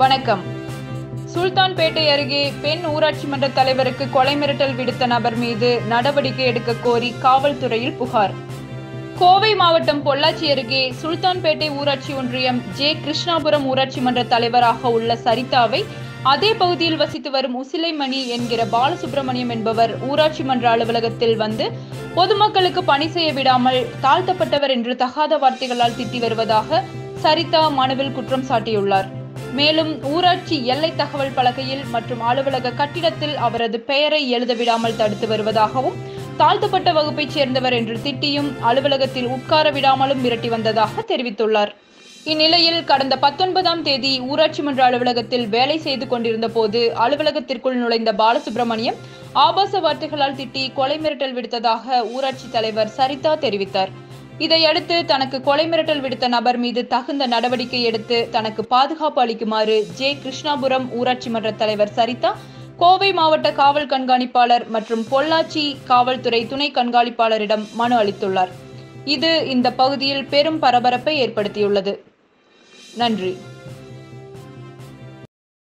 வணக்கம் சுல்தான்பேட்டை அருகே பெண் ஊராட்சி மன்ற தலைவருக்கு கொலை மிரட்டல் விடுத்த நபர் மீது நடவடிக்கை எடுக்க கோரி காவல்துறையில் புகார் கோவை மாவட்டம் பொள்ளாச்சி அருகே சுல்தான்பேட்டை ஊராட்சி ஒன்றியம் ஜே கிருஷ்ணாபுரம் ஊராட்சி மன்ற தலைவராக உள்ள சரிதாவை அதே பகுதியில் வசித்து வரும் உசிலைமணி என்கிற பாலசுப்ரமணியம் என்பவர் ஊராட்சி மன்ற அலுவலகத்தில் வந்து பொதுமக்களுக்கு பணி செய்ய விடாமல் தாழ்த்தப்பட்டவர் என்று தகாத வார்த்தைகளால் திட்டி வருவதாக சரிதா மனுவில் குற்றம் சாட்டியுள்ளார் மேலும் ஊராட்சி எல்லை தகவல் பலகையில் மற்றும் அலுவலக கட்டிடத்தில் அவரது பெயரை எழுத விடாமல் தடுத்து வருவதாகவும் தாழ்த்தப்பட்ட வகுப்பைச் சேர்ந்தவர் என்று திட்டியும் அலுவலகத்தில் உட்கார விடாமலும் மிரட்டி வந்ததாக தெரிவித்துள்ளார் இந்நிலையில் கடந்த பத்தொன்பதாம் தேதி ஊராட்சி மன்ற அலுவலகத்தில் வேலை செய்து கொண்டிருந்த போது அலுவலகத்திற்குள் நுழைந்த பாலசுப்ரமணியம் ஆபாச வார்த்தைகளால் திட்டி கொலை மிரட்டல் விடுத்ததாக ஊராட்சி தலைவர் சரிதா தெரிவித்தார் இதையடுத்து தனக்கு கொலை மிரட்டல் விடுத்த நபர் மீது தகுந்த நடவடிக்கை எடுத்து தனக்கு பாதுகாப்பு அளிக்குமாறு ஜே கிருஷ்ணாபுரம் ஊராட்சி மன்ற தலைவர் சரிதா கோவை மாவட்ட காவல் கண்காணிப்பாளர் மற்றும் பொள்ளாச்சி காவல்துறை துணை கண்காணிப்பாளரிடம் மனு அளித்துள்ளார் இது இந்த பகுதியில் பெரும் பரபரப்பை ஏற்படுத்தியுள்ளது நன்றி